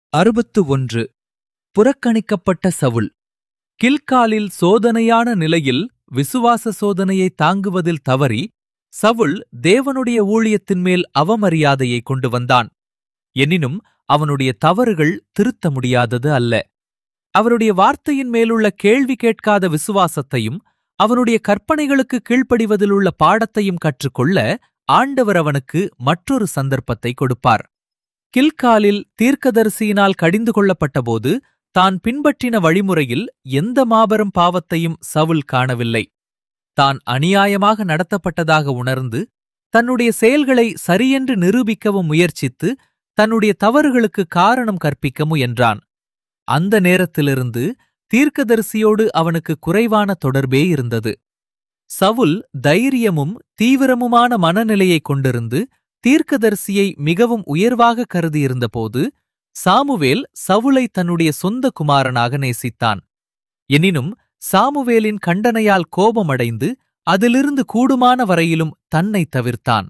அறுபத்து ஒன்று புறக்கணிக்கப்பட்ட சவுல் கில்காலில் சோதனையான நிலையில் விசுவாச சோதனையை தாங்குவதில் தவறி சவுல் தேவனுடைய ஊழியத்தின் மேல் அவமரியாதையை கொண்டு வந்தான் எனினும் அவனுடைய தவறுகள் திருத்த முடியாதது அல்ல அவருடைய வார்த்தையின் மேலுள்ள கேள்வி கேட்காத விசுவாசத்தையும் அவனுடைய கற்பனைகளுக்கு கீழ்ப்படிவதிலுள்ள பாடத்தையும் கற்றுக்கொள்ள ஆண்டவர் அவனுக்கு மற்றொரு சந்தர்ப்பத்தை கொடுப்பார் கில்காலில் தீர்க்கதரிசியினால் கடிந்து கொள்ளப்பட்டபோது தான் பின்பற்றின வழிமுறையில் எந்த மாபெரும் பாவத்தையும் சவுல் காணவில்லை தான் அநியாயமாக நடத்தப்பட்டதாக உணர்ந்து தன்னுடைய செயல்களை சரியென்று நிரூபிக்கவும் முயற்சித்து தன்னுடைய தவறுகளுக்கு காரணம் கற்பிக்க முயன்றான் அந்த நேரத்திலிருந்து தீர்க்கதரிசியோடு அவனுக்கு குறைவான தொடர்பே இருந்தது சவுல் தைரியமும் தீவிரமுமான மனநிலையைக் கொண்டிருந்து தீர்க்கதரிசியை மிகவும் உயர்வாக கருதியிருந்தபோது சாமுவேல் சவுலை தன்னுடைய சொந்த குமாரனாக நேசித்தான் எனினும் சாமுவேலின் கண்டனையால் கோபமடைந்து அதிலிருந்து கூடுமான வரையிலும் தன்னை தவிர்த்தான்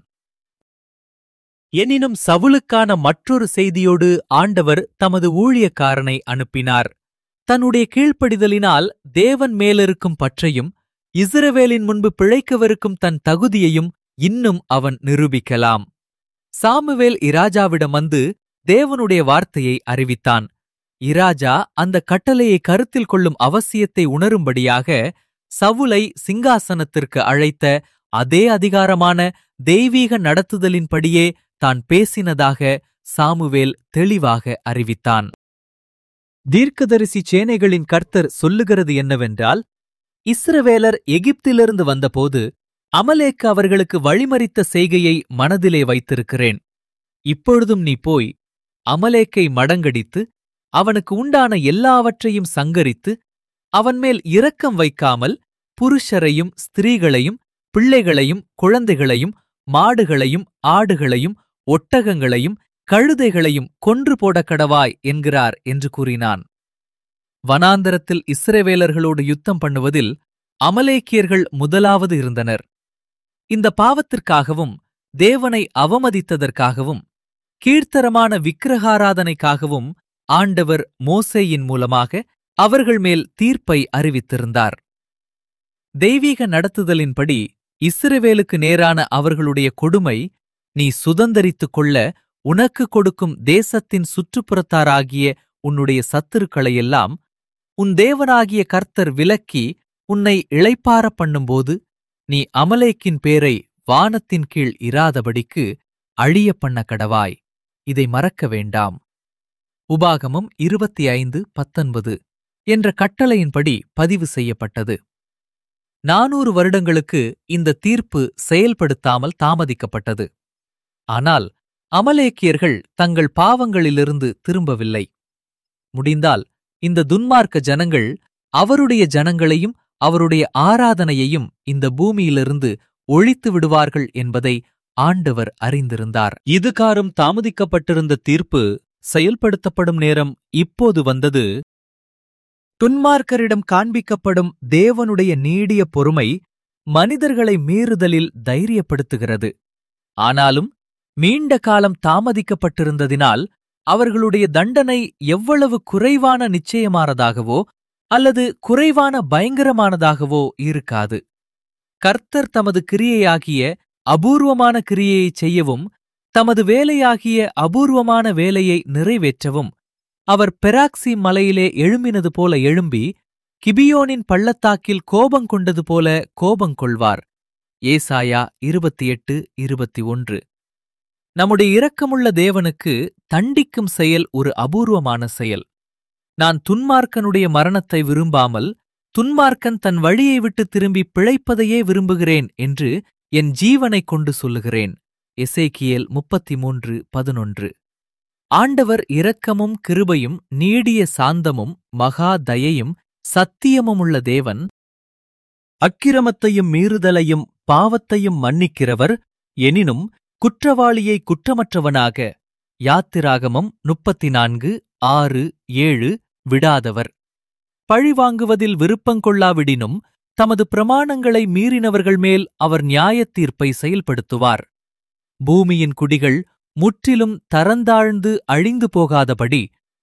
எனினும் சவுலுக்கான மற்றொரு செய்தியோடு ஆண்டவர் தமது ஊழியக்காரனை அனுப்பினார் தன்னுடைய கீழ்ப்படிதலினால் தேவன் மேலிருக்கும் பற்றையும் இஸ்ரவேலின் முன்பு பிழைக்கவிருக்கும் தன் தகுதியையும் இன்னும் அவன் நிரூபிக்கலாம் சாமுவேல் இராஜாவிடம் வந்து தேவனுடைய வார்த்தையை அறிவித்தான் இராஜா அந்த கட்டளையை கருத்தில் கொள்ளும் அவசியத்தை உணரும்படியாக சவுலை சிங்காசனத்திற்கு அழைத்த அதே அதிகாரமான தெய்வீக நடத்துதலின்படியே தான் பேசினதாக சாமுவேல் தெளிவாக அறிவித்தான் தீர்க்கதரிசி சேனைகளின் கர்த்தர் சொல்லுகிறது என்னவென்றால் இஸ்ரவேலர் எகிப்திலிருந்து வந்தபோது அமலேக்கு அவர்களுக்கு வழிமறித்த செய்கையை மனதிலே வைத்திருக்கிறேன் இப்பொழுதும் நீ போய் அமலேக்கை மடங்கடித்து அவனுக்கு உண்டான எல்லாவற்றையும் சங்கரித்து அவன்மேல் இரக்கம் வைக்காமல் புருஷரையும் ஸ்திரீகளையும் பிள்ளைகளையும் குழந்தைகளையும் மாடுகளையும் ஆடுகளையும் ஒட்டகங்களையும் கழுதைகளையும் கொன்று போடக்கடவாய் என்கிறார் என்று கூறினான் வனாந்தரத்தில் இஸ்ரவேலர்களோடு யுத்தம் பண்ணுவதில் அமலேக்கியர்கள் முதலாவது இருந்தனர் இந்த பாவத்திற்காகவும் தேவனை அவமதித்ததற்காகவும் கீழ்த்தரமான விக்கிரகாராதனைக்காகவும் ஆண்டவர் மோசேயின் மூலமாக அவர்கள் மேல் தீர்ப்பை அறிவித்திருந்தார் தெய்வீக நடத்துதலின்படி இஸ்ரவேலுக்கு நேரான அவர்களுடைய கொடுமை நீ சுதந்தரித்துக் கொள்ள உனக்கு கொடுக்கும் தேசத்தின் சுற்றுப்புறத்தாராகிய உன்னுடைய சத்துருக்களையெல்லாம் உன் தேவனாகிய கர்த்தர் விலக்கி உன்னை இளைப்பார பண்ணும்போது நீ அமலேக்கின் பேரை வானத்தின் கீழ் இராதபடிக்கு அழிய பண்ண கடவாய் இதை மறக்க வேண்டாம் உபாகமம் இருபத்தி ஐந்து பத்தொன்பது என்ற கட்டளையின்படி பதிவு செய்யப்பட்டது நானூறு வருடங்களுக்கு இந்த தீர்ப்பு செயல்படுத்தாமல் தாமதிக்கப்பட்டது ஆனால் அமலேக்கியர்கள் தங்கள் பாவங்களிலிருந்து திரும்பவில்லை முடிந்தால் இந்த துன்மார்க்க ஜனங்கள் அவருடைய ஜனங்களையும் அவருடைய ஆராதனையையும் இந்த பூமியிலிருந்து ஒழித்து விடுவார்கள் என்பதை ஆண்டவர் அறிந்திருந்தார் இதுகாரும் தாமதிக்கப்பட்டிருந்த தீர்ப்பு செயல்படுத்தப்படும் நேரம் இப்போது வந்தது துன்மார்க்கரிடம் காண்பிக்கப்படும் தேவனுடைய நீடிய பொறுமை மனிதர்களை மீறுதலில் தைரியப்படுத்துகிறது ஆனாலும் நீண்ட காலம் தாமதிக்கப்பட்டிருந்ததினால் அவர்களுடைய தண்டனை எவ்வளவு குறைவான நிச்சயமானதாகவோ அல்லது குறைவான பயங்கரமானதாகவோ இருக்காது கர்த்தர் தமது கிரியையாகிய அபூர்வமான கிரியையைச் செய்யவும் தமது வேலையாகிய அபூர்வமான வேலையை நிறைவேற்றவும் அவர் பெராக்சி மலையிலே எழும்பினது போல எழும்பி கிபியோனின் பள்ளத்தாக்கில் கோபங்கொண்டது போல கோபங்கொள்வார் ஏசாயா இருபத்தி எட்டு இருபத்தி ஒன்று நம்முடைய இரக்கமுள்ள தேவனுக்கு தண்டிக்கும் செயல் ஒரு அபூர்வமான செயல் நான் துன்மார்க்கனுடைய மரணத்தை விரும்பாமல் துன்மார்க்கன் தன் வழியை விட்டு திரும்பி பிழைப்பதையே விரும்புகிறேன் என்று என் ஜீவனைக் கொண்டு சொல்லுகிறேன் எசேக்கியேல் முப்பத்தி மூன்று பதினொன்று ஆண்டவர் இரக்கமும் கிருபையும் நீடிய சாந்தமும் மகா தயையும் சத்தியமுமுள்ள தேவன் அக்கிரமத்தையும் மீறுதலையும் பாவத்தையும் மன்னிக்கிறவர் எனினும் குற்றவாளியை குற்றமற்றவனாக யாத்திராகமம் முப்பத்தி நான்கு ஆறு ஏழு விடாதவர் பழிவாங்குவதில் விருப்பங்கொள்ளாவிடினும் தமது பிரமாணங்களை மீறினவர்கள் மேல் அவர் நியாயத் தீர்ப்பை செயல்படுத்துவார் பூமியின் குடிகள் முற்றிலும் தரந்தாழ்ந்து அழிந்து போகாதபடி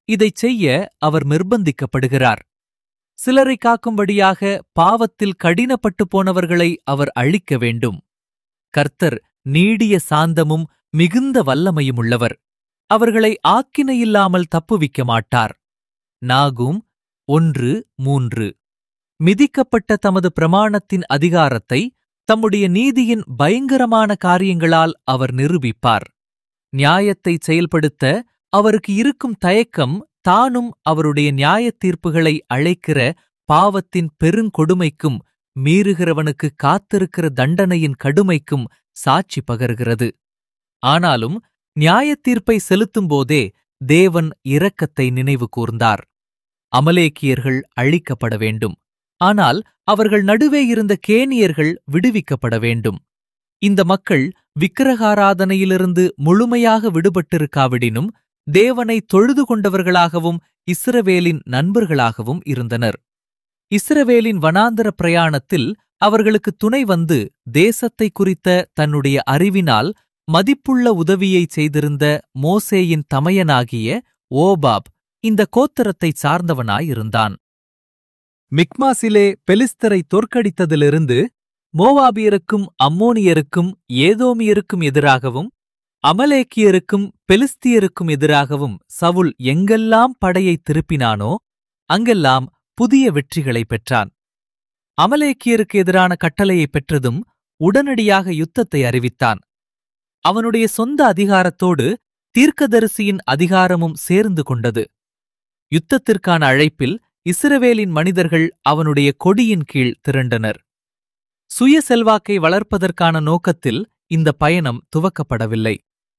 இதைச் செய்ய அவர் நிர்பந்திக்கப்படுகிறார் சிலரை காக்கும்படியாக பாவத்தில் கடினப்பட்டு போனவர்களை அவர் அழிக்க வேண்டும் கர்த்தர் நீடிய சாந்தமும் மிகுந்த வல்லமையும் உள்ளவர் அவர்களை ஆக்கினையில்லாமல் தப்புவிக்க மாட்டார் நாகும் ஒன்று மூன்று மிதிக்கப்பட்ட தமது பிரமாணத்தின் அதிகாரத்தை தம்முடைய நீதியின் பயங்கரமான காரியங்களால் அவர் நிரூபிப்பார் நியாயத்தை செயல்படுத்த அவருக்கு இருக்கும் தயக்கம் தானும் அவருடைய நியாயத் தீர்ப்புகளை அழைக்கிற பாவத்தின் பெருங்கொடுமைக்கும் மீறுகிறவனுக்கு காத்திருக்கிற தண்டனையின் கடுமைக்கும் சாட்சி பகர்கிறது ஆனாலும் நியாயத் தீர்ப்பை செலுத்தும்போதே தேவன் இரக்கத்தை நினைவு கூர்ந்தார் அமலேக்கியர்கள் அழிக்கப்பட வேண்டும் ஆனால் அவர்கள் நடுவே இருந்த கேனியர்கள் விடுவிக்கப்பட வேண்டும் இந்த மக்கள் விக்கிரகாராதனையிலிருந்து முழுமையாக விடுபட்டிருக்காவிடினும் தேவனை தொழுது கொண்டவர்களாகவும் இஸ்ரவேலின் நண்பர்களாகவும் இருந்தனர் இஸ்ரவேலின் வனாந்தர பிரயாணத்தில் அவர்களுக்கு துணை வந்து தேசத்தை குறித்த தன்னுடைய அறிவினால் மதிப்புள்ள உதவியை செய்திருந்த மோசேயின் தமையனாகிய ஓபாப் இந்த கோத்திரத்தை சார்ந்தவனாயிருந்தான் மிக்மாசிலே பெலிஸ்தரை தோற்கடித்ததிலிருந்து மோவாபியருக்கும் அம்மோனியருக்கும் ஏதோமியருக்கும் எதிராகவும் அமலேக்கியருக்கும் பெலிஸ்தியருக்கும் எதிராகவும் சவுல் எங்கெல்லாம் படையை திருப்பினானோ அங்கெல்லாம் புதிய வெற்றிகளை பெற்றான் அமலேக்கியருக்கு எதிரான கட்டளையை பெற்றதும் உடனடியாக யுத்தத்தை அறிவித்தான் அவனுடைய சொந்த அதிகாரத்தோடு தீர்க்கதரிசியின் அதிகாரமும் சேர்ந்து கொண்டது யுத்தத்திற்கான அழைப்பில் இஸ்ரவேலின் மனிதர்கள் அவனுடைய கொடியின் கீழ் திரண்டனர் சுய செல்வாக்கை வளர்ப்பதற்கான நோக்கத்தில் இந்த பயணம் துவக்கப்படவில்லை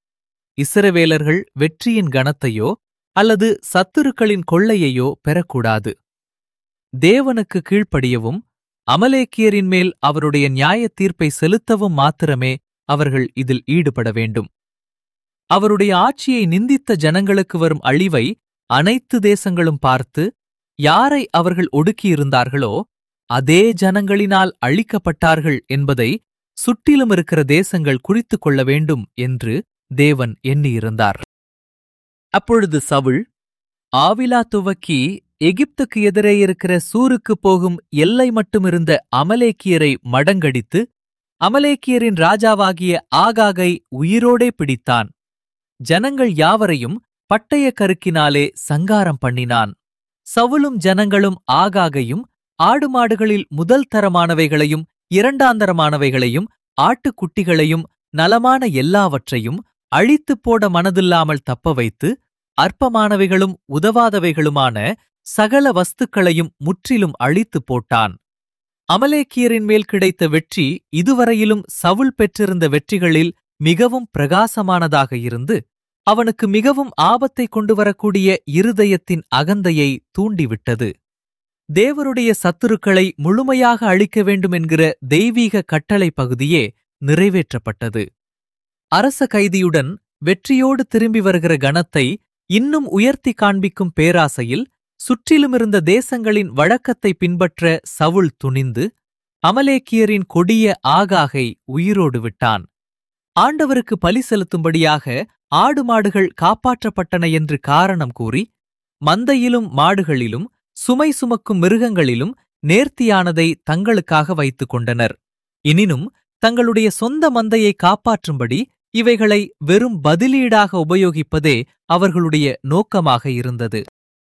இஸ்ரவேலர்கள் வெற்றியின் கணத்தையோ அல்லது சத்துருக்களின் கொள்ளையையோ பெறக்கூடாது தேவனுக்கு கீழ்ப்படியவும் அமலேக்கியரின் மேல் அவருடைய நியாயத் தீர்ப்பை செலுத்தவும் மாத்திரமே அவர்கள் இதில் ஈடுபட வேண்டும் அவருடைய ஆட்சியை நிந்தித்த ஜனங்களுக்கு வரும் அழிவை அனைத்து தேசங்களும் பார்த்து யாரை அவர்கள் ஒடுக்கியிருந்தார்களோ அதே ஜனங்களினால் அழிக்கப்பட்டார்கள் என்பதை சுற்றிலும் இருக்கிற தேசங்கள் குறித்துக் கொள்ள வேண்டும் என்று தேவன் எண்ணியிருந்தார் அப்பொழுது சவுல் ஆவிலா துவக்கி எகிப்துக்கு எதிரே இருக்கிற சூருக்கு போகும் எல்லை மட்டுமிருந்த அமலேக்கியரை மடங்கடித்து அமலேக்கியரின் ராஜாவாகிய ஆகாகை உயிரோடே பிடித்தான் ஜனங்கள் யாவரையும் பட்டய கருக்கினாலே சங்காரம் பண்ணினான் சவுலும் ஜனங்களும் ஆகாகையும் ஆடு மாடுகளில் முதல் தரமானவைகளையும் இரண்டாந்தரமானவைகளையும் ஆட்டுக்குட்டிகளையும் நலமான எல்லாவற்றையும் அழித்துப் போட மனதில்லாமல் தப்ப வைத்து அற்பமானவைகளும் உதவாதவைகளுமான சகல வஸ்துக்களையும் முற்றிலும் அழித்துப் போட்டான் அமலேக்கியரின் மேல் கிடைத்த வெற்றி இதுவரையிலும் சவுல் பெற்றிருந்த வெற்றிகளில் மிகவும் பிரகாசமானதாக இருந்து அவனுக்கு மிகவும் ஆபத்தை கொண்டு வரக்கூடிய இருதயத்தின் அகந்தையை தூண்டிவிட்டது தேவருடைய சத்துருக்களை முழுமையாக அழிக்க வேண்டும் என்கிற தெய்வீக கட்டளை பகுதியே நிறைவேற்றப்பட்டது அரச கைதியுடன் வெற்றியோடு திரும்பி வருகிற கணத்தை இன்னும் உயர்த்தி காண்பிக்கும் பேராசையில் சுற்றிலுமிருந்த தேசங்களின் வழக்கத்தை பின்பற்ற சவுல் துணிந்து அமலேக்கியரின் கொடிய ஆகாகை உயிரோடு விட்டான் ஆண்டவருக்கு பலி செலுத்தும்படியாக ஆடு மாடுகள் காப்பாற்றப்பட்டன என்று காரணம் கூறி மந்தையிலும் மாடுகளிலும் சுமை சுமக்கும் மிருகங்களிலும் நேர்த்தியானதை தங்களுக்காக வைத்துக் கொண்டனர் எனினும் தங்களுடைய சொந்த மந்தையை காப்பாற்றும்படி இவைகளை வெறும் பதிலீடாக உபயோகிப்பதே அவர்களுடைய நோக்கமாக இருந்தது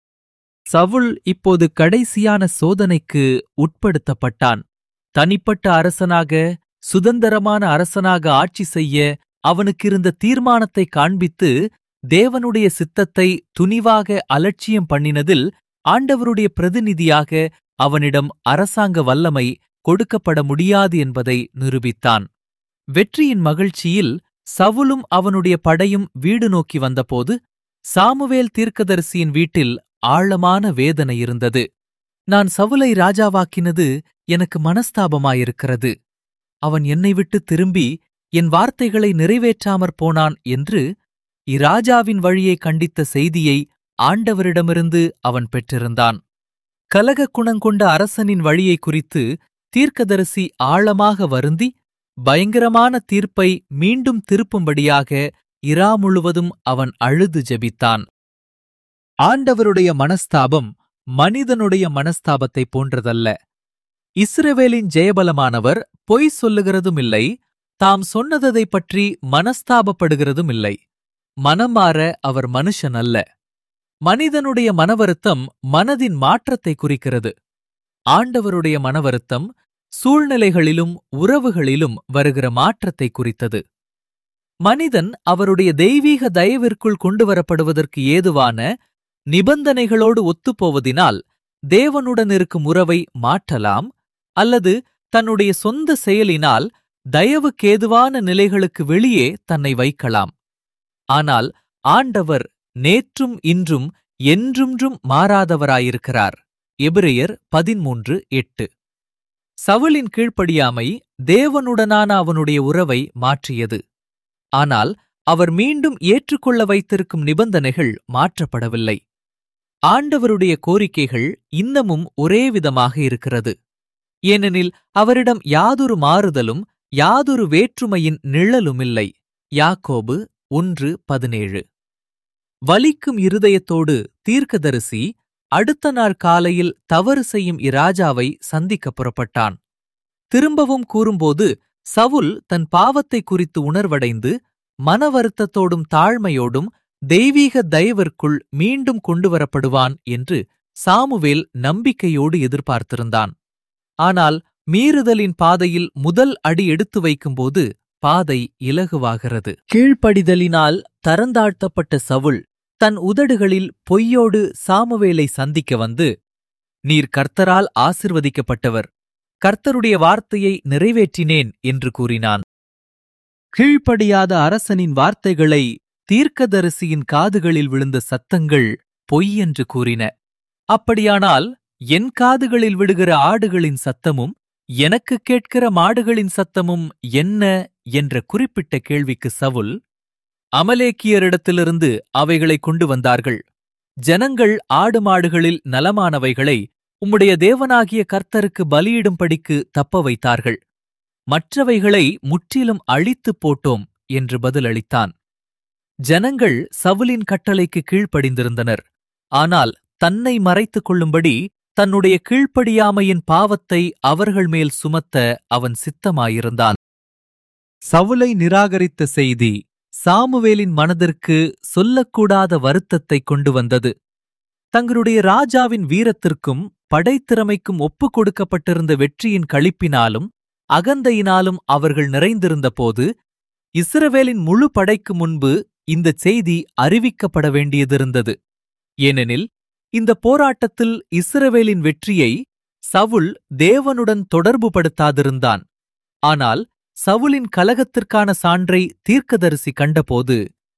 சவுல் இப்போது கடைசியான சோதனைக்கு உட்படுத்தப்பட்டான் தனிப்பட்ட அரசனாக சுதந்திரமான அரசனாக ஆட்சி செய்ய அவனுக்கிருந்த தீர்மானத்தை காண்பித்து தேவனுடைய சித்தத்தை துணிவாக அலட்சியம் பண்ணினதில் ஆண்டவருடைய பிரதிநிதியாக அவனிடம் அரசாங்க வல்லமை கொடுக்கப்பட முடியாது என்பதை நிரூபித்தான் வெற்றியின் மகிழ்ச்சியில் சவுலும் அவனுடைய படையும் வீடு நோக்கி வந்தபோது சாமுவேல் தீர்க்கதரிசியின் வீட்டில் ஆழமான வேதனை இருந்தது நான் சவுலை ராஜாவாக்கினது எனக்கு மனஸ்தாபமாயிருக்கிறது அவன் என்னை விட்டு திரும்பி என் வார்த்தைகளை நிறைவேற்றாமற் போனான் என்று இராஜாவின் வழியை கண்டித்த செய்தியை ஆண்டவரிடமிருந்து அவன் பெற்றிருந்தான் கலகக் குணங்கொண்ட அரசனின் வழியை குறித்து தீர்க்கதரிசி ஆழமாக வருந்தி பயங்கரமான தீர்ப்பை மீண்டும் திருப்பும்படியாக இரா முழுவதும் அவன் அழுது ஜெபித்தான் ஆண்டவருடைய மனஸ்தாபம் மனிதனுடைய மனஸ்தாபத்தை போன்றதல்ல இஸ்ரவேலின் ஜெயபலமானவர் பொய் சொல்லுகிறதும் இல்லை தாம் சொன்னதை பற்றி மனஸ்தாபப்படுகிறதும் இல்லை மனமாற அவர் மனுஷன் அல்ல மனிதனுடைய மனவருத்தம் மனதின் மாற்றத்தை குறிக்கிறது ஆண்டவருடைய மனவருத்தம் சூழ்நிலைகளிலும் உறவுகளிலும் வருகிற மாற்றத்தை குறித்தது மனிதன் அவருடைய தெய்வீக தயவிற்குள் கொண்டுவரப்படுவதற்கு ஏதுவான நிபந்தனைகளோடு ஒத்துப்போவதினால் தேவனுடன் இருக்கும் உறவை மாற்றலாம் அல்லது தன்னுடைய சொந்த செயலினால் தயவுக்கேதுவான நிலைகளுக்கு வெளியே தன்னை வைக்கலாம் ஆனால் ஆண்டவர் நேற்றும் இன்றும் என்றும்ன்றும் மாறாதவராயிருக்கிறார் எபிரெயர் பதிமூன்று எட்டு சவுலின் கீழ்ப்படியாமை தேவனுடனான அவனுடைய உறவை மாற்றியது ஆனால் அவர் மீண்டும் ஏற்றுக்கொள்ள வைத்திருக்கும் நிபந்தனைகள் மாற்றப்படவில்லை ஆண்டவருடைய கோரிக்கைகள் இன்னமும் ஒரே விதமாக இருக்கிறது ஏனெனில் அவரிடம் யாதொரு மாறுதலும் யாதொரு வேற்றுமையின் நிழலுமில்லை யாக்கோபு ஒன்று பதினேழு வலிக்கும் இருதயத்தோடு தீர்க்கதரிசி அடுத்த நாள் காலையில் தவறு செய்யும் இராஜாவை சந்திக்க புறப்பட்டான் திரும்பவும் கூறும்போது சவுல் தன் பாவத்தை குறித்து உணர்வடைந்து மனவருத்தத்தோடும் தாழ்மையோடும் தெய்வீக தயவிற்குள் மீண்டும் கொண்டுவரப்படுவான் என்று சாமுவேல் நம்பிக்கையோடு எதிர்பார்த்திருந்தான் ஆனால் மீறுதலின் பாதையில் முதல் அடி எடுத்து வைக்கும்போது பாதை இலகுவாகிறது கீழ்ப்படிதலினால் தரந்தாழ்த்தப்பட்ட சவுல் தன் உதடுகளில் பொய்யோடு சாமுவேலை சந்திக்க வந்து நீர் கர்த்தரால் ஆசிர்வதிக்கப்பட்டவர் கர்த்தருடைய வார்த்தையை நிறைவேற்றினேன் என்று கூறினான் கீழ்ப்படியாத அரசனின் வார்த்தைகளை தீர்க்கதரிசியின் காதுகளில் விழுந்த சத்தங்கள் பொய் என்று கூறின அப்படியானால் என் காதுகளில் விடுகிற ஆடுகளின் சத்தமும் எனக்கு கேட்கிற மாடுகளின் சத்தமும் என்ன என்ற குறிப்பிட்ட கேள்விக்கு சவுல் அமலேக்கியரிடத்திலிருந்து அவைகளை கொண்டு வந்தார்கள் ஜனங்கள் ஆடு மாடுகளில் நலமானவைகளை உம்முடைய தேவனாகிய கர்த்தருக்கு பலியிடும்படிக்கு தப்ப வைத்தார்கள் மற்றவைகளை முற்றிலும் அழித்துப் போட்டோம் என்று பதிலளித்தான் ஜனங்கள் சவுலின் கட்டளைக்கு கீழ்ப்படிந்திருந்தனர் ஆனால் தன்னை மறைத்துக் கொள்ளும்படி தன்னுடைய கீழ்ப்படியாமையின் பாவத்தை அவர்கள் மேல் சுமத்த அவன் சித்தமாயிருந்தான் சவுலை நிராகரித்த செய்தி சாமுவேலின் மனதிற்கு சொல்லக்கூடாத வருத்தத்தைக் கொண்டு வந்தது தங்களுடைய ராஜாவின் வீரத்திற்கும் படைத்திறமைக்கும் ஒப்புக் கொடுக்கப்பட்டிருந்த வெற்றியின் களிப்பினாலும் அகந்தையினாலும் அவர்கள் நிறைந்திருந்தபோது இஸ்ரவேலின் முழு படைக்கு முன்பு இந்தச் செய்தி அறிவிக்கப்பட வேண்டியதிருந்தது ஏனெனில் இந்த போராட்டத்தில் இஸ்ரவேலின் வெற்றியை சவுல் தேவனுடன் தொடர்புபடுத்தாதிருந்தான் ஆனால் சவுலின் கலகத்திற்கான சான்றை தீர்க்கதரிசி கண்டபோது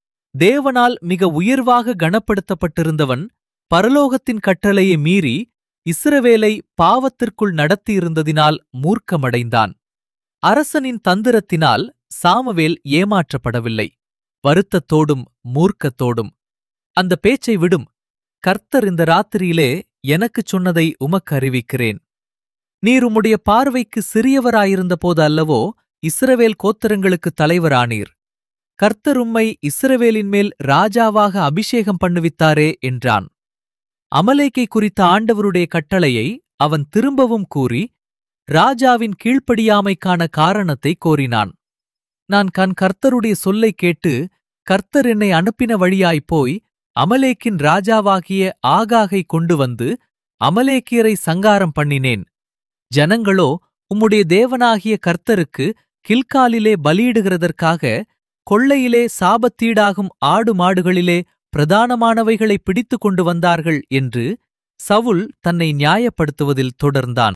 தேவனால் மிக உயர்வாக கனப்படுத்தப்பட்டிருந்தவன் பரலோகத்தின் கட்டளையை மீறி இஸ்ரவேலை பாவத்திற்குள் நடத்தியிருந்ததினால் மூர்க்கமடைந்தான் அரசனின் தந்திரத்தினால் சாமுவேல் ஏமாற்றப்படவில்லை வருத்தத்தோடும் மூர்க்கத்தோடும் அந்த பேச்சை விடும் கர்த்தர் இந்த ராத்திரியிலே எனக்குச் சொன்னதை உமக்கு அறிவிக்கிறேன் நீர் உம்முடைய பார்வைக்கு சிறியவராயிருந்த போது அல்லவோ இஸ்ரவேல் கோத்திரங்களுக்கு தலைவரானீர் கர்த்தர் உம்மை இஸ்ரவேலின் மேல் ராஜாவாக அபிஷேகம் பண்ணுவித்தாரே என்றான் அமலேக்கை குறித்த ஆண்டவருடைய கட்டளையை அவன் திரும்பவும் கூறி ராஜாவின் கீழ்ப்படியாமைக்கான காரணத்தை கோரினான் நான் கண் கர்த்தருடைய சொல்லைக் கேட்டு கர்த்தர் என்னை அனுப்பின வழியாய்ப் போய் அமலேக்கின் ராஜாவாகிய ஆகாகை கொண்டு வந்து அமலேக்கியரை சங்காரம் பண்ணினேன் ஜனங்களோ உம்முடைய தேவனாகிய கர்த்தருக்கு கில்காலிலே பலியிடுகிறதற்காக கொள்ளையிலே சாபத்தீடாகும் ஆடு மாடுகளிலே பிரதானமானவைகளை பிடித்துக் கொண்டு வந்தார்கள் என்று சவுல் தன்னை நியாயப்படுத்துவதில் தொடர்ந்தான்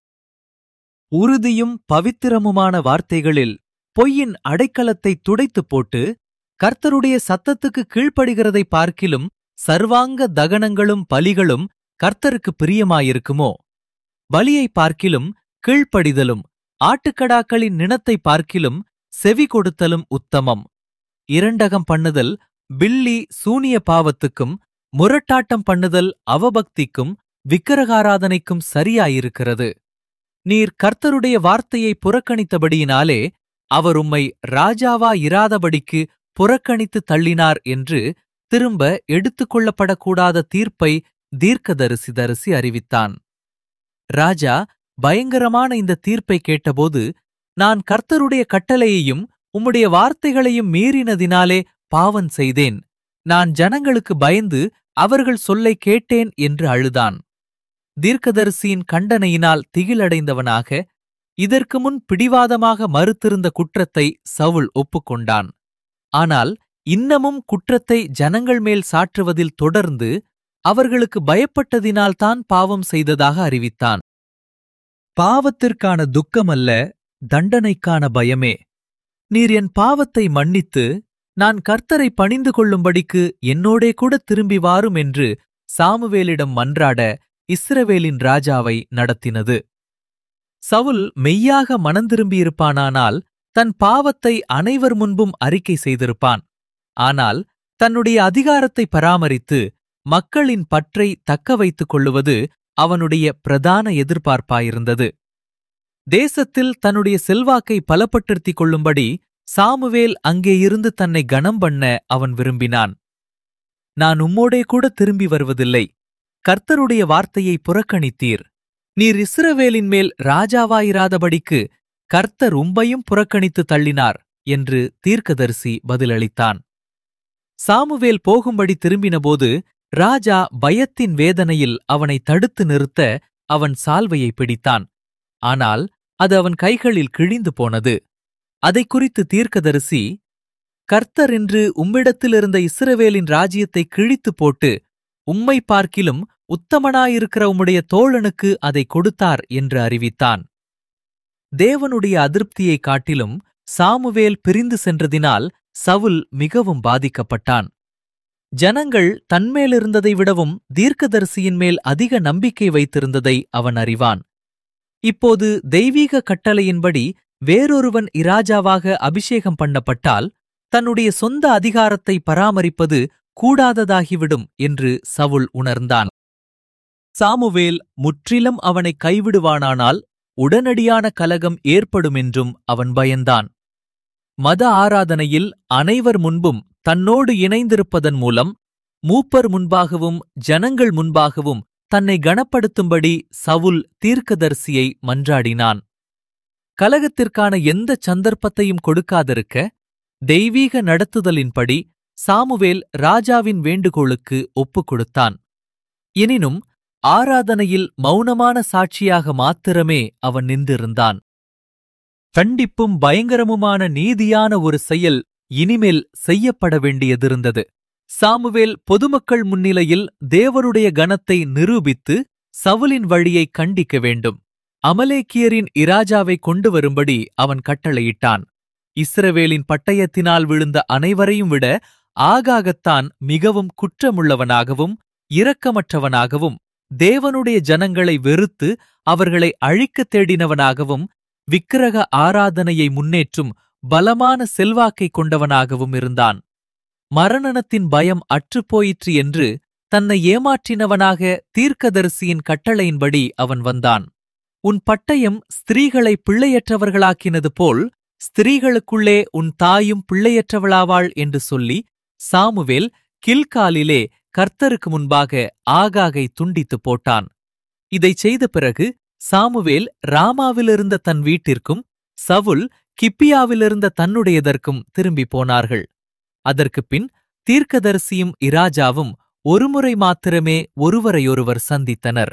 உறுதியும் பவித்திரமுமான வார்த்தைகளில் பொய்யின் அடைக்கலத்தை துடைத்துப் போட்டு கர்த்தருடைய சத்தத்துக்கு கீழ்ப்படுகிறதை பார்க்கிலும் சர்வாங்க தகனங்களும் பலிகளும் கர்த்தருக்கு பிரியமாயிருக்குமோ பலியை பார்க்கிலும் கீழ்ப்படிதலும் ஆட்டுக்கடாக்களின் நினத்தை பார்க்கிலும் செவி கொடுத்தலும் உத்தமம் இரண்டகம் பண்ணுதல் பில்லி சூனிய பாவத்துக்கும் முரட்டாட்டம் பண்ணுதல் அவபக்திக்கும் விக்கிரகாராதனைக்கும் சரியாயிருக்கிறது நீர் கர்த்தருடைய வார்த்தையை புறக்கணித்தபடியினாலே அவர் உம்மை ராஜாவா இராதபடிக்கு புறக்கணித்து தள்ளினார் என்று திரும்ப எடுத்துக்கொள்ளப்படக்கூடாத தீர்ப்பை தீர்க்கதரிசி தரிசி அறிவித்தான் ராஜா பயங்கரமான இந்த தீர்ப்பை கேட்டபோது நான் கர்த்தருடைய கட்டளையையும் உம்முடைய வார்த்தைகளையும் மீறினதினாலே பாவம் செய்தேன் நான் ஜனங்களுக்கு பயந்து அவர்கள் சொல்லை கேட்டேன் என்று அழுதான் தீர்க்கதரிசியின் கண்டனையினால் திகிலடைந்தவனாக இதற்கு முன் பிடிவாதமாக மறுத்திருந்த குற்றத்தை சவுல் ஒப்புக்கொண்டான் ஆனால் இன்னமும் குற்றத்தை ஜனங்கள் மேல் சாற்றுவதில் தொடர்ந்து அவர்களுக்கு பயப்பட்டதினால்தான் பாவம் செய்ததாக அறிவித்தான் பாவத்திற்கான துக்கமல்ல தண்டனைக்கான பயமே நீர் என் பாவத்தை மன்னித்து நான் கர்த்தரை பணிந்து கொள்ளும்படிக்கு என்னோடே கூட திரும்பி வாரும் என்று சாமுவேலிடம் மன்றாட இஸ்ரவேலின் ராஜாவை நடத்தினது சவுல் மெய்யாக மனந்திரும்பியிருப்பானானால் தன் பாவத்தை அனைவர் முன்பும் அறிக்கை செய்திருப்பான் ஆனால் தன்னுடைய அதிகாரத்தை பராமரித்து மக்களின் பற்றை தக்க வைத்துக் கொள்ளுவது அவனுடைய பிரதான எதிர்பார்ப்பாயிருந்தது தேசத்தில் தன்னுடைய செல்வாக்கை பலப்பட்டிருத்திக் கொள்ளும்படி சாமுவேல் அங்கே இருந்து தன்னை கனம் பண்ண அவன் விரும்பினான் நான் உம்மோடே கூட திரும்பி வருவதில்லை கர்த்தருடைய வார்த்தையை புறக்கணித்தீர் நீர் இஸ்ரவேலின் மேல் ராஜாவாயிராதபடிக்கு கர்த்தர் உம்பையும் புறக்கணித்து தள்ளினார் என்று தீர்க்கதரிசி பதிலளித்தான் சாமுவேல் போகும்படி திரும்பினபோது ராஜா பயத்தின் வேதனையில் அவனை தடுத்து நிறுத்த அவன் சால்வையை பிடித்தான் ஆனால் அது அவன் கைகளில் கிழிந்து போனது அதைக் குறித்து தீர்க்கதரிசி கர்த்தர் இன்று உம்மிடத்திலிருந்த இஸ்ரவேலின் ராஜ்யத்தை கிழித்து போட்டு உம்மை பார்க்கிலும் உத்தமனாயிருக்கிற உம்முடைய தோழனுக்கு அதை கொடுத்தார் என்று அறிவித்தான் தேவனுடைய அதிருப்தியைக் காட்டிலும் சாமுவேல் பிரிந்து சென்றதினால் சவுல் மிகவும் பாதிக்கப்பட்டான் ஜனங்கள் தன்மேலிருந்ததை விடவும் தீர்க்கதரிசியின் மேல் அதிக நம்பிக்கை வைத்திருந்ததை அவன் அறிவான் இப்போது தெய்வீக கட்டளையின்படி வேறொருவன் இராஜாவாக அபிஷேகம் பண்ணப்பட்டால் தன்னுடைய சொந்த அதிகாரத்தை பராமரிப்பது கூடாததாகிவிடும் என்று சவுல் உணர்ந்தான் சாமுவேல் முற்றிலும் அவனை கைவிடுவானானால் உடனடியான கலகம் ஏற்படுமென்றும் அவன் பயந்தான் மத ஆராதனையில் அனைவர் முன்பும் தன்னோடு இணைந்திருப்பதன் மூலம் மூப்பர் முன்பாகவும் ஜனங்கள் முன்பாகவும் தன்னை கனப்படுத்தும்படி சவுல் தீர்க்கதரிசியை மன்றாடினான் கலகத்திற்கான எந்த சந்தர்ப்பத்தையும் கொடுக்காதிருக்க தெய்வீக நடத்துதலின்படி சாமுவேல் ராஜாவின் வேண்டுகோளுக்கு ஒப்புக் கொடுத்தான் எனினும் ஆராதனையில் மௌனமான சாட்சியாக மாத்திரமே அவன் நின்றிருந்தான் கண்டிப்பும் பயங்கரமுமான நீதியான ஒரு செயல் இனிமேல் செய்யப்பட வேண்டியதிருந்தது சாமுவேல் பொதுமக்கள் முன்னிலையில் தேவருடைய கனத்தை நிரூபித்து சவுலின் வழியை கண்டிக்க வேண்டும் அமலேக்கியரின் இராஜாவை கொண்டு வரும்படி அவன் கட்டளையிட்டான் இஸ்ரவேலின் பட்டயத்தினால் விழுந்த அனைவரையும் விட ஆகாகத்தான் மிகவும் குற்றமுள்ளவனாகவும் இரக்கமற்றவனாகவும் தேவனுடைய ஜனங்களை வெறுத்து அவர்களை அழிக்கத் தேடினவனாகவும் விக்கிரக ஆராதனையை முன்னேற்றும் பலமான செல்வாக்கைக் கொண்டவனாகவும் இருந்தான் மரணனத்தின் பயம் அற்றுப்போயிற்று என்று தன்னை ஏமாற்றினவனாக தீர்க்கதரிசியின் கட்டளையின்படி அவன் வந்தான் உன் பட்டயம் ஸ்திரீகளை பிள்ளையற்றவர்களாக்கினது போல் ஸ்திரீகளுக்குள்ளே உன் தாயும் பிள்ளையற்றவளாவாள் என்று சொல்லி சாமுவேல் கில்காலிலே கர்த்தருக்கு முன்பாக ஆகாகை துண்டித்துப் போட்டான் இதைச் செய்த பிறகு சாமுவேல் ராமாவிலிருந்த தன் வீட்டிற்கும் சவுல் கிப்பியாவிலிருந்த தன்னுடையதற்கும் திரும்பி போனார்கள் அதற்குப் பின் தீர்க்கதரிசியும் இராஜாவும் ஒருமுறை மாத்திரமே ஒருவரையொருவர் சந்தித்தனர்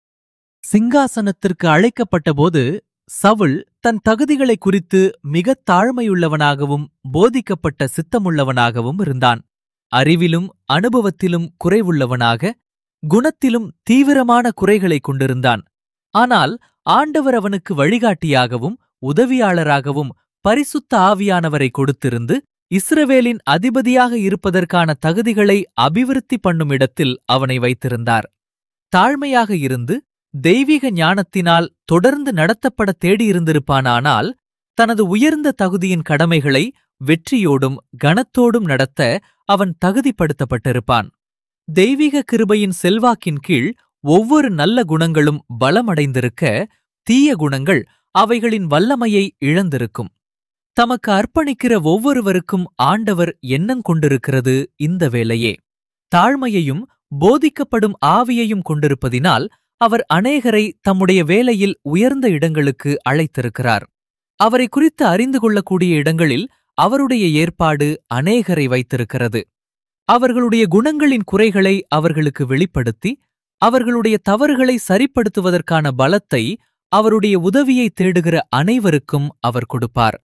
சிங்காசனத்திற்கு அழைக்கப்பட்டபோது சவுல் தன் தகுதிகளை குறித்து மிகத் தாழ்மையுள்ளவனாகவும் போதிக்கப்பட்ட சித்தமுள்ளவனாகவும் இருந்தான் அறிவிலும் அனுபவத்திலும் குறைவுள்ளவனாக குணத்திலும் தீவிரமான குறைகளைக் கொண்டிருந்தான் ஆனால் ஆண்டவர் அவனுக்கு வழிகாட்டியாகவும் உதவியாளராகவும் பரிசுத்த ஆவியானவரை கொடுத்திருந்து இஸ்ரவேலின் அதிபதியாக இருப்பதற்கான தகுதிகளை அபிவிருத்தி பண்ணும் இடத்தில் அவனை வைத்திருந்தார் தாழ்மையாக இருந்து தெய்வீக ஞானத்தினால் தொடர்ந்து நடத்தப்பட தேடியிருந்திருப்பானானால் தனது உயர்ந்த தகுதியின் கடமைகளை வெற்றியோடும் கனத்தோடும் நடத்த அவன் தகுதிப்படுத்தப்பட்டிருப்பான் தெய்வீக கிருபையின் செல்வாக்கின் கீழ் ஒவ்வொரு நல்ல குணங்களும் பலமடைந்திருக்க தீய குணங்கள் அவைகளின் வல்லமையை இழந்திருக்கும் தமக்கு அர்ப்பணிக்கிற ஒவ்வொருவருக்கும் ஆண்டவர் எண்ணங்கொண்டிருக்கிறது இந்த வேளையே தாழ்மையையும் போதிக்கப்படும் ஆவியையும் கொண்டிருப்பதினால் அவர் அநேகரை தம்முடைய வேலையில் உயர்ந்த இடங்களுக்கு அழைத்திருக்கிறார் அவரை குறித்து அறிந்து கொள்ளக்கூடிய இடங்களில் அவருடைய ஏற்பாடு அநேகரை வைத்திருக்கிறது அவர்களுடைய குணங்களின் குறைகளை அவர்களுக்கு வெளிப்படுத்தி அவர்களுடைய தவறுகளை சரிப்படுத்துவதற்கான பலத்தை அவருடைய உதவியை தேடுகிற அனைவருக்கும் அவர் கொடுப்பார்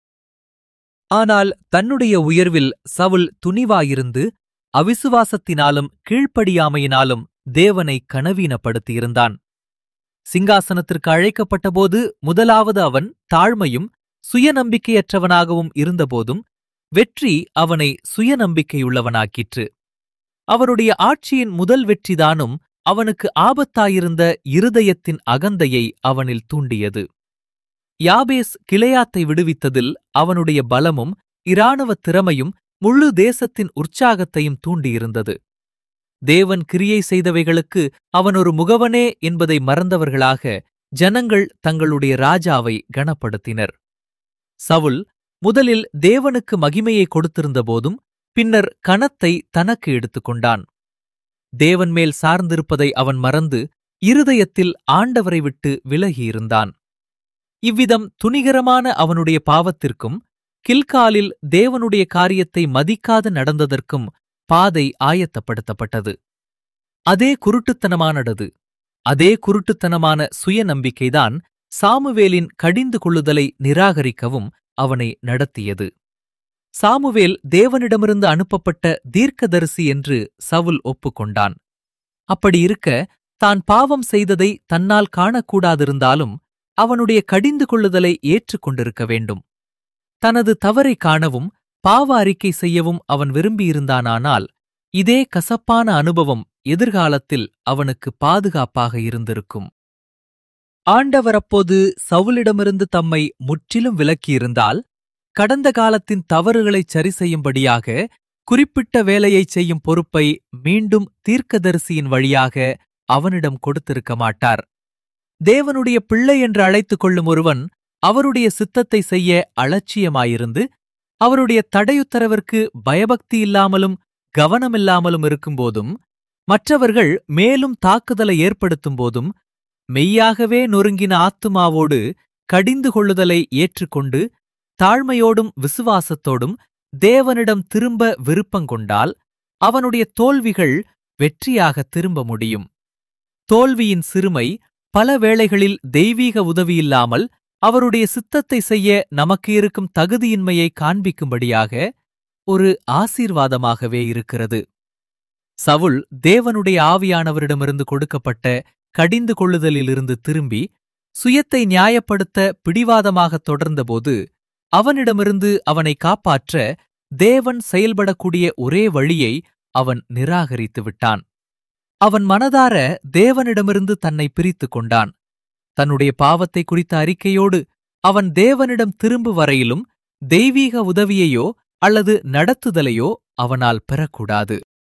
ஆனால் தன்னுடைய உயர்வில் சவுல் துணிவாயிருந்து அவிசுவாசத்தினாலும் கீழ்ப்படியாமையினாலும் தேவனை கனவீனப்படுத்தியிருந்தான் சிங்காசனத்திற்கு அழைக்கப்பட்டபோது முதலாவது அவன் தாழ்மையும் சுயநம்பிக்கையற்றவனாகவும் இருந்தபோதும் வெற்றி அவனை சுயநம்பிக்கையுள்ளவனாக்கிற்று அவருடைய ஆட்சியின் முதல் வெற்றிதானும் அவனுக்கு ஆபத்தாயிருந்த இருதயத்தின் அகந்தையை அவனில் தூண்டியது யாபேஸ் கிளையாத்தை விடுவித்ததில் அவனுடைய பலமும் இராணுவத் திறமையும் முழு தேசத்தின் உற்சாகத்தையும் தூண்டியிருந்தது தேவன் கிரியை செய்தவைகளுக்கு அவன் ஒரு முகவனே என்பதை மறந்தவர்களாக ஜனங்கள் தங்களுடைய ராஜாவை கனப்படுத்தினர் சவுல் முதலில் தேவனுக்கு மகிமையை கொடுத்திருந்தபோதும் பின்னர் கனத்தை தனக்கு எடுத்துக்கொண்டான் தேவன் மேல் சார்ந்திருப்பதை அவன் மறந்து இருதயத்தில் ஆண்டவரை விட்டு விலகியிருந்தான் இவ்விதம் துணிகரமான அவனுடைய பாவத்திற்கும் கில்காலில் தேவனுடைய காரியத்தை மதிக்காது நடந்ததற்கும் பாதை ஆயத்தப்படுத்தப்பட்டது அதே குருட்டுத்தனமானது அதே குருட்டுத்தனமான சுயநம்பிக்கைதான் சாமுவேலின் கடிந்து கொள்ளுதலை நிராகரிக்கவும் அவனை நடத்தியது சாமுவேல் தேவனிடமிருந்து அனுப்பப்பட்ட தீர்க்கதரிசி என்று சவுல் ஒப்புக்கொண்டான் அப்படி இருக்க தான் பாவம் செய்ததை தன்னால் காணக்கூடாதிருந்தாலும் அவனுடைய கடிந்து கொள்ளுதலை ஏற்றுக்கொண்டிருக்க வேண்டும் தனது தவறை காணவும் பாவ அறிக்கை செய்யவும் அவன் விரும்பியிருந்தானானால் இதே கசப்பான அனுபவம் எதிர்காலத்தில் அவனுக்கு பாதுகாப்பாக இருந்திருக்கும் ஆண்டவர் அப்போது சவுலிடமிருந்து தம்மை முற்றிலும் விலக்கியிருந்தால் கடந்த காலத்தின் தவறுகளைச் சரி செய்யும்படியாக குறிப்பிட்ட வேலையைச் செய்யும் பொறுப்பை மீண்டும் தீர்க்கதரிசியின் வழியாக அவனிடம் கொடுத்திருக்க மாட்டார் தேவனுடைய பிள்ளை என்று அழைத்துக் கொள்ளும் ஒருவன் அவருடைய சித்தத்தை செய்ய அலட்சியமாயிருந்து அவருடைய தடையுத்தரவிற்கு பயபக்தி இல்லாமலும் கவனமில்லாமலும் இருக்கும்போதும் மற்றவர்கள் மேலும் தாக்குதலை ஏற்படுத்தும் போதும் மெய்யாகவே நொறுங்கின ஆத்துமாவோடு கடிந்து கொள்ளுதலை ஏற்றுக்கொண்டு தாழ்மையோடும் விசுவாசத்தோடும் தேவனிடம் திரும்ப விருப்பங்கொண்டால் அவனுடைய தோல்விகள் வெற்றியாக திரும்ப முடியும் தோல்வியின் சிறுமை பல வேளைகளில் தெய்வீக உதவியில்லாமல் அவருடைய சித்தத்தை செய்ய நமக்கு இருக்கும் தகுதியின்மையை காண்பிக்கும்படியாக ஒரு ஆசீர்வாதமாகவே இருக்கிறது சவுல் தேவனுடைய ஆவியானவரிடமிருந்து கொடுக்கப்பட்ட கடிந்து கொள்ளுதலிலிருந்து திரும்பி சுயத்தை நியாயப்படுத்த பிடிவாதமாக தொடர்ந்தபோது அவனிடமிருந்து அவனை காப்பாற்ற தேவன் செயல்படக்கூடிய ஒரே வழியை அவன் நிராகரித்து விட்டான் அவன் மனதார தேவனிடமிருந்து தன்னை பிரித்துக் கொண்டான் தன்னுடைய பாவத்தை குறித்த அறிக்கையோடு அவன் தேவனிடம் திரும்பு வரையிலும் தெய்வீக உதவியையோ அல்லது நடத்துதலையோ அவனால் பெறக்கூடாது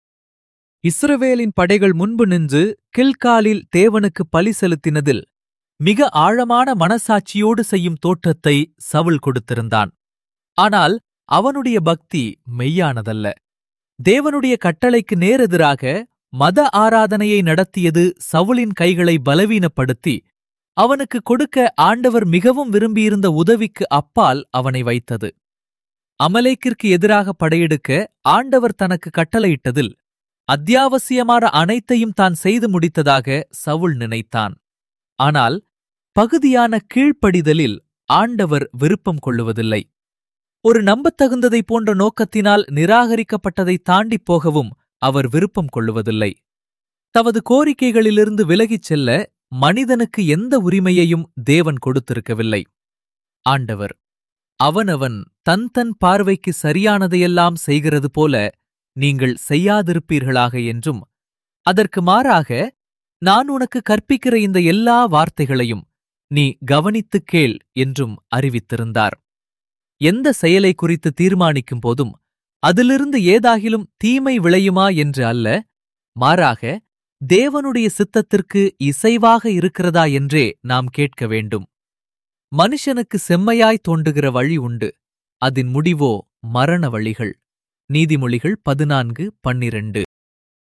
இஸ்ரவேலின் படைகள் முன்பு நின்று கில்காலில் தேவனுக்கு பலி செலுத்தினதில் மிக ஆழமான மனசாட்சியோடு செய்யும் தோற்றத்தை சவுல் கொடுத்திருந்தான் ஆனால் அவனுடைய பக்தி மெய்யானதல்ல தேவனுடைய கட்டளைக்கு நேரெதிராக மத ஆராதனையை நடத்தியது சவுலின் கைகளை பலவீனப்படுத்தி அவனுக்கு கொடுக்க ஆண்டவர் மிகவும் விரும்பியிருந்த உதவிக்கு அப்பால் அவனை வைத்தது அமலேக்கிற்கு எதிராக படையெடுக்க ஆண்டவர் தனக்கு கட்டளையிட்டதில் அத்தியாவசியமான அனைத்தையும் தான் செய்து முடித்ததாக சவுல் நினைத்தான் ஆனால் பகுதியான கீழ்ப்படிதலில் ஆண்டவர் விருப்பம் கொள்ளுவதில்லை ஒரு நம்பத்தகுந்ததை போன்ற நோக்கத்தினால் நிராகரிக்கப்பட்டதை தாண்டிப் போகவும் அவர் விருப்பம் கொள்ளுவதில்லை தமது கோரிக்கைகளிலிருந்து விலகிச் செல்ல மனிதனுக்கு எந்த உரிமையையும் தேவன் கொடுத்திருக்கவில்லை ஆண்டவர் அவனவன் தன் தன் பார்வைக்கு சரியானதையெல்லாம் செய்கிறது போல நீங்கள் செய்யாதிருப்பீர்களாக என்றும் அதற்கு மாறாக நான் உனக்கு கற்பிக்கிற இந்த எல்லா வார்த்தைகளையும் நீ கவனித்துக் கேள் என்றும் அறிவித்திருந்தார் எந்த செயலை குறித்து தீர்மானிக்கும் போதும் அதிலிருந்து ஏதாகிலும் தீமை விளையுமா என்று அல்ல மாறாக தேவனுடைய சித்தத்திற்கு இசைவாக இருக்கிறதா என்றே நாம் கேட்க வேண்டும் மனுஷனுக்கு செம்மையாய் தோன்றுகிற வழி உண்டு அதன் முடிவோ மரண வழிகள் நீதிமொழிகள் பதினான்கு பன்னிரண்டு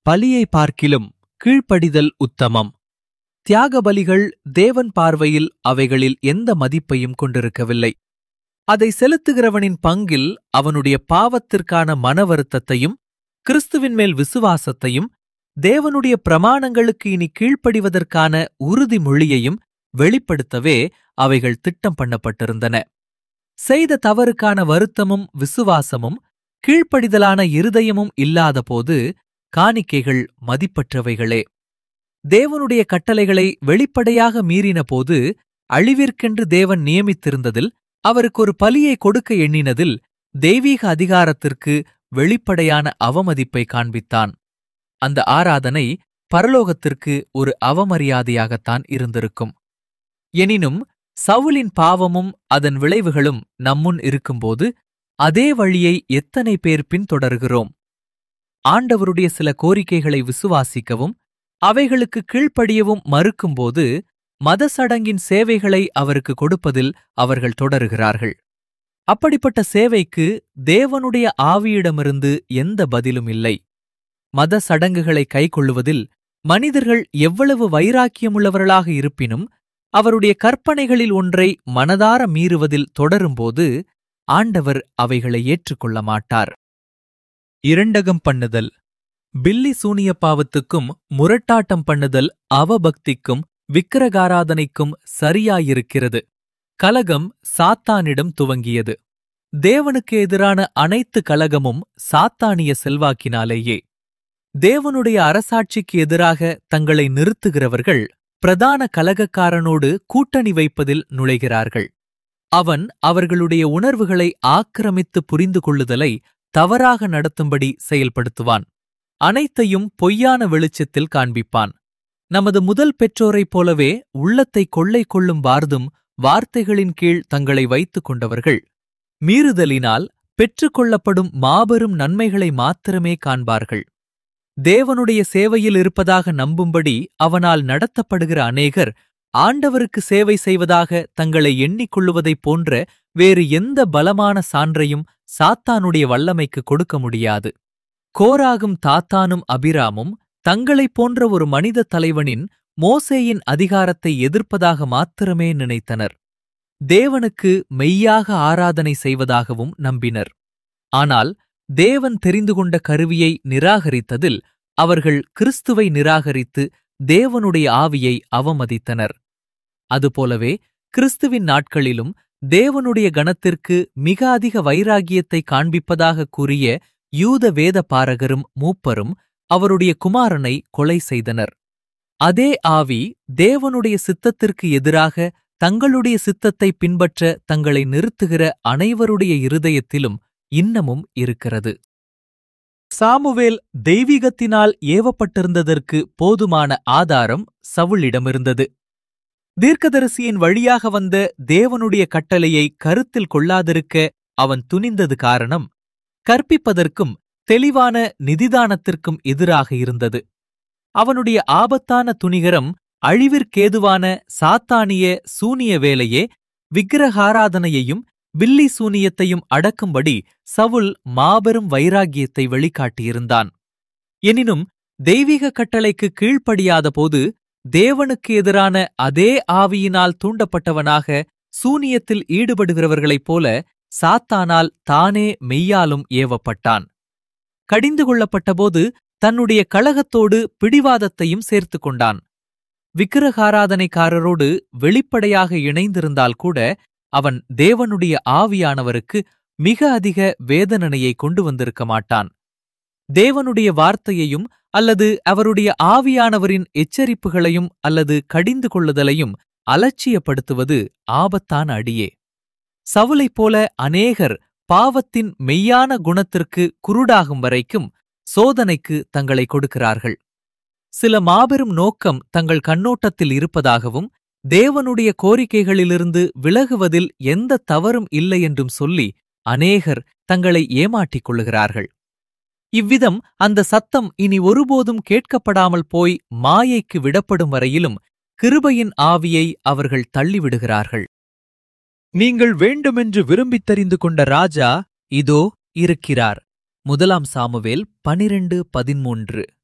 பலியை பார்க்கிலும் கீழ்ப்படிதல் உத்தமம் தியாக பலிகள் தேவன் பார்வையில் அவைகளில் எந்த மதிப்பையும் கொண்டிருக்கவில்லை அதை செலுத்துகிறவனின் பங்கில் அவனுடைய பாவத்திற்கான மன வருத்தத்தையும் கிறிஸ்துவின் மேல் விசுவாசத்தையும் தேவனுடைய பிரமாணங்களுக்கு இனி கீழ்ப்படிவதற்கான உறுதிமொழியையும் வெளிப்படுத்தவே அவைகள் திட்டம் பண்ணப்பட்டிருந்தன செய்த தவறுக்கான வருத்தமும் விசுவாசமும் கீழ்ப்படிதலான இருதயமும் இல்லாதபோது காணிக்கைகள் மதிப்பற்றவைகளே தேவனுடைய கட்டளைகளை வெளிப்படையாக மீறினபோது அழிவிற்கென்று தேவன் நியமித்திருந்ததில் அவருக்கு ஒரு பலியை கொடுக்க எண்ணினதில் தெய்வீக அதிகாரத்திற்கு வெளிப்படையான அவமதிப்பை காண்பித்தான் அந்த ஆராதனை பரலோகத்திற்கு ஒரு அவமரியாதையாகத்தான் இருந்திருக்கும் எனினும் சவுலின் பாவமும் அதன் விளைவுகளும் நம்முன் இருக்கும்போது அதே வழியை எத்தனை பேர் பின்தொடர்கிறோம் ஆண்டவருடைய சில கோரிக்கைகளை விசுவாசிக்கவும் அவைகளுக்கு கீழ்ப்படியவும் மறுக்கும்போது மத சடங்கின் சேவைகளை அவருக்கு கொடுப்பதில் அவர்கள் தொடருகிறார்கள் அப்படிப்பட்ட சேவைக்கு தேவனுடைய ஆவியிடமிருந்து எந்த பதிலும் இல்லை மத சடங்குகளை கைக்கொள்ளுவதில் மனிதர்கள் எவ்வளவு வைராக்கியமுள்ளவர்களாக இருப்பினும் அவருடைய கற்பனைகளில் ஒன்றை மனதார மீறுவதில் தொடரும்போது ஆண்டவர் அவைகளை ஏற்றுக்கொள்ள மாட்டார் இரண்டகம் பண்ணுதல் பில்லி சூனிய பாவத்துக்கும் முரட்டாட்டம் பண்ணுதல் அவபக்திக்கும் விக்கிரகாராதனைக்கும் சரியாயிருக்கிறது கலகம் சாத்தானிடம் துவங்கியது தேவனுக்கு எதிரான அனைத்து கலகமும் சாத்தானிய செல்வாக்கினாலேயே தேவனுடைய அரசாட்சிக்கு எதிராக தங்களை நிறுத்துகிறவர்கள் பிரதான கலகக்காரனோடு கூட்டணி வைப்பதில் நுழைகிறார்கள் அவன் அவர்களுடைய உணர்வுகளை ஆக்கிரமித்து புரிந்து கொள்ளுதலை தவறாக நடத்தும்படி செயல்படுத்துவான் அனைத்தையும் பொய்யான வெளிச்சத்தில் காண்பிப்பான் நமது முதல் பெற்றோரைப் போலவே உள்ளத்தை கொள்ளை கொள்ளும் வார்தும் வார்த்தைகளின் கீழ் தங்களை வைத்துக் கொண்டவர்கள் மீறுதலினால் பெற்றுக்கொள்ளப்படும் மாபெரும் நன்மைகளை மாத்திரமே காண்பார்கள் தேவனுடைய சேவையில் இருப்பதாக நம்பும்படி அவனால் நடத்தப்படுகிற அநேகர் ஆண்டவருக்கு சேவை செய்வதாக தங்களை எண்ணிக்கொள்ளுவதைப் போன்ற வேறு எந்த பலமான சான்றையும் சாத்தானுடைய வல்லமைக்கு கொடுக்க முடியாது கோராகும் தாத்தானும் அபிராமும் தங்களைப் போன்ற ஒரு மனித தலைவனின் மோசேயின் அதிகாரத்தை எதிர்ப்பதாக மாத்திரமே நினைத்தனர் தேவனுக்கு மெய்யாக ஆராதனை செய்வதாகவும் நம்பினர் ஆனால் தேவன் தெரிந்து கொண்ட கருவியை நிராகரித்ததில் அவர்கள் கிறிஸ்துவை நிராகரித்து தேவனுடைய ஆவியை அவமதித்தனர் அதுபோலவே கிறிஸ்துவின் நாட்களிலும் தேவனுடைய கணத்திற்கு மிக அதிக வைராகியத்தை காண்பிப்பதாக கூறிய யூத வேத பாரகரும் மூப்பரும் அவருடைய குமாரனை கொலை செய்தனர் அதே ஆவி தேவனுடைய சித்தத்திற்கு எதிராக தங்களுடைய சித்தத்தை பின்பற்ற தங்களை நிறுத்துகிற அனைவருடைய இருதயத்திலும் இன்னமும் இருக்கிறது சாமுவேல் தெய்வீகத்தினால் ஏவப்பட்டிருந்ததற்கு போதுமான ஆதாரம் சவுளிடமிருந்தது தீர்க்கதரிசியின் வழியாக வந்த தேவனுடைய கட்டளையை கருத்தில் கொள்ளாதிருக்க அவன் துணிந்தது காரணம் கற்பிப்பதற்கும் தெளிவான நிதிதானத்திற்கும் எதிராக இருந்தது அவனுடைய ஆபத்தான துணிகரம் அழிவிற்கேதுவான சாத்தானிய சூனிய வேலையே விக்கிரகாராதனையையும் பில்லி சூனியத்தையும் அடக்கும்படி சவுல் மாபெரும் வைராகியத்தை வெளிக்காட்டியிருந்தான் எனினும் தெய்வீக கட்டளைக்கு கீழ்ப்படியாதபோது தேவனுக்கு எதிரான அதே ஆவியினால் தூண்டப்பட்டவனாக சூனியத்தில் ஈடுபடுகிறவர்களைப் போல சாத்தானால் தானே மெய்யாலும் ஏவப்பட்டான் கடிந்து கொள்ளப்பட்டபோது தன்னுடைய கழகத்தோடு பிடிவாதத்தையும் சேர்த்துக் கொண்டான் விக்கிரகாராதனைக்காரரோடு வெளிப்படையாக இணைந்திருந்தால் கூட அவன் தேவனுடைய ஆவியானவருக்கு மிக அதிக வேதனனையை கொண்டு வந்திருக்க மாட்டான் தேவனுடைய வார்த்தையையும் அல்லது அவருடைய ஆவியானவரின் எச்சரிப்புகளையும் அல்லது கடிந்து கொள்ளுதலையும் அலட்சியப்படுத்துவது ஆபத்தான அடியே சவுலைப் போல அநேகர் பாவத்தின் மெய்யான குணத்திற்கு குருடாகும் வரைக்கும் சோதனைக்கு தங்களை கொடுக்கிறார்கள் சில மாபெரும் நோக்கம் தங்கள் கண்ணோட்டத்தில் இருப்பதாகவும் தேவனுடைய கோரிக்கைகளிலிருந்து விலகுவதில் எந்த தவறும் இல்லை என்றும் சொல்லி அநேகர் தங்களை ஏமாற்றிக் கொள்ளுகிறார்கள் இவ்விதம் அந்த சத்தம் இனி ஒருபோதும் கேட்கப்படாமல் போய் மாயைக்கு விடப்படும் வரையிலும் கிருபையின் ஆவியை அவர்கள் தள்ளிவிடுகிறார்கள் நீங்கள் வேண்டுமென்று விரும்பித் தெரிந்து கொண்ட ராஜா இதோ இருக்கிறார் முதலாம் சாமுவேல் பனிரெண்டு பதிமூன்று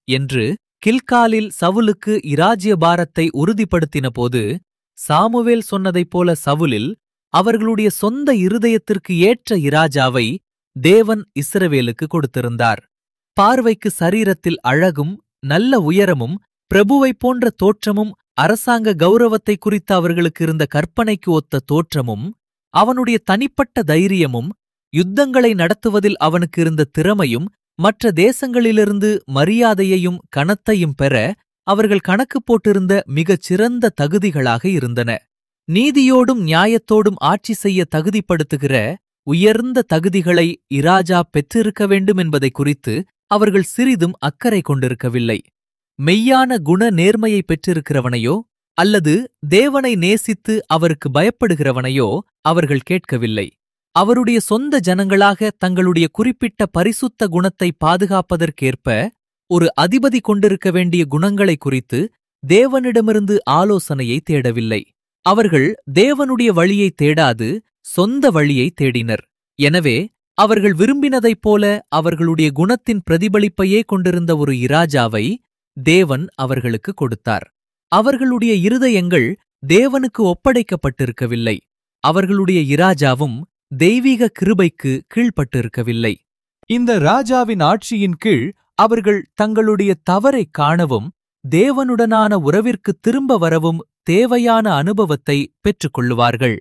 என்று கில்காலில் சவுலுக்கு இராஜ்யபாரத்தை உறுதிப்படுத்தினபோது சாமுவேல் சொன்னதைப் போல சவுலில் அவர்களுடைய சொந்த இருதயத்திற்கு ஏற்ற இராஜாவை தேவன் இஸ்ரவேலுக்கு கொடுத்திருந்தார் பார்வைக்கு சரீரத்தில் அழகும் நல்ல உயரமும் பிரபுவைப் போன்ற தோற்றமும் அரசாங்க கௌரவத்தை குறித்த அவர்களுக்கு இருந்த கற்பனைக்கு ஒத்த தோற்றமும் அவனுடைய தனிப்பட்ட தைரியமும் யுத்தங்களை நடத்துவதில் அவனுக்கு இருந்த திறமையும் மற்ற தேசங்களிலிருந்து மரியாதையையும் கனத்தையும் பெற அவர்கள் கணக்கு போட்டிருந்த மிகச் சிறந்த தகுதிகளாக இருந்தன நீதியோடும் நியாயத்தோடும் ஆட்சி செய்ய தகுதிப்படுத்துகிற உயர்ந்த தகுதிகளை இராஜா பெற்றிருக்க வேண்டும் என்பதை குறித்து அவர்கள் சிறிதும் அக்கறை கொண்டிருக்கவில்லை மெய்யான குண நேர்மையை பெற்றிருக்கிறவனையோ அல்லது தேவனை நேசித்து அவருக்கு பயப்படுகிறவனையோ அவர்கள் கேட்கவில்லை அவருடைய சொந்த ஜனங்களாக தங்களுடைய குறிப்பிட்ட பரிசுத்த குணத்தை பாதுகாப்பதற்கேற்ப ஒரு அதிபதி கொண்டிருக்க வேண்டிய குணங்களை குறித்து தேவனிடமிருந்து ஆலோசனையை தேடவில்லை அவர்கள் தேவனுடைய வழியை தேடாது சொந்த வழியை தேடினர் எனவே அவர்கள் விரும்பினதைப் போல அவர்களுடைய குணத்தின் பிரதிபலிப்பையே கொண்டிருந்த ஒரு இராஜாவை தேவன் அவர்களுக்கு கொடுத்தார் அவர்களுடைய இருதயங்கள் தேவனுக்கு ஒப்படைக்கப்பட்டிருக்கவில்லை அவர்களுடைய இராஜாவும் தெய்வீக கிருபைக்கு கீழ்ப்பட்டிருக்கவில்லை இந்த ராஜாவின் ஆட்சியின் கீழ் அவர்கள் தங்களுடைய தவறை காணவும் தேவனுடனான உறவிற்கு திரும்ப வரவும் தேவையான அனுபவத்தை பெற்றுக்கொள்ளுவார்கள்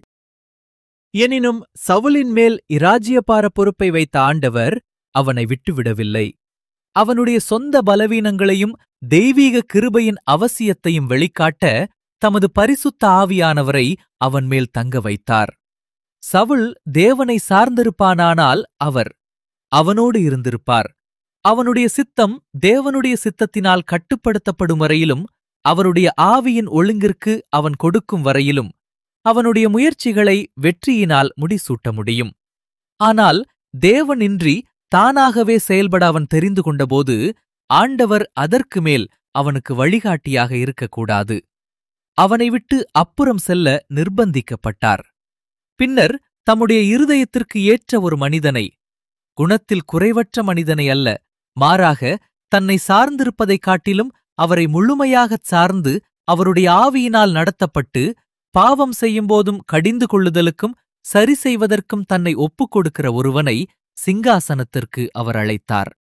எனினும் சவுலின் மேல் இராஜ்யபார பொறுப்பை வைத்த ஆண்டவர் அவனை விட்டுவிடவில்லை அவனுடைய சொந்த பலவீனங்களையும் தெய்வீக கிருபையின் அவசியத்தையும் வெளிக்காட்ட தமது பரிசுத்த ஆவியானவரை அவன் மேல் தங்க வைத்தார் சவுல் தேவனை சார்ந்திருப்பானானால் அவர் அவனோடு இருந்திருப்பார் அவனுடைய சித்தம் தேவனுடைய சித்தத்தினால் கட்டுப்படுத்தப்படும் வரையிலும் அவருடைய ஆவியின் ஒழுங்கிற்கு அவன் கொடுக்கும் வரையிலும் அவனுடைய முயற்சிகளை வெற்றியினால் முடிசூட்ட முடியும் ஆனால் தேவனின்றி தானாகவே செயல்பட அவன் தெரிந்து கொண்டபோது ஆண்டவர் அதற்கு மேல் அவனுக்கு வழிகாட்டியாக இருக்கக்கூடாது அவனை விட்டு அப்புறம் செல்ல நிர்பந்திக்கப்பட்டார் பின்னர் தம்முடைய இருதயத்திற்கு ஏற்ற ஒரு மனிதனை குணத்தில் குறைவற்ற மனிதனை அல்ல மாறாக தன்னை சார்ந்திருப்பதைக் காட்டிலும் அவரை முழுமையாகச் சார்ந்து அவருடைய ஆவியினால் நடத்தப்பட்டு பாவம் செய்யும்போதும் கடிந்து கொள்ளுதலுக்கும் சரி செய்வதற்கும் தன்னை ஒப்புக் கொடுக்கிற ஒருவனை சிங்காசனத்திற்கு அவர் அழைத்தார்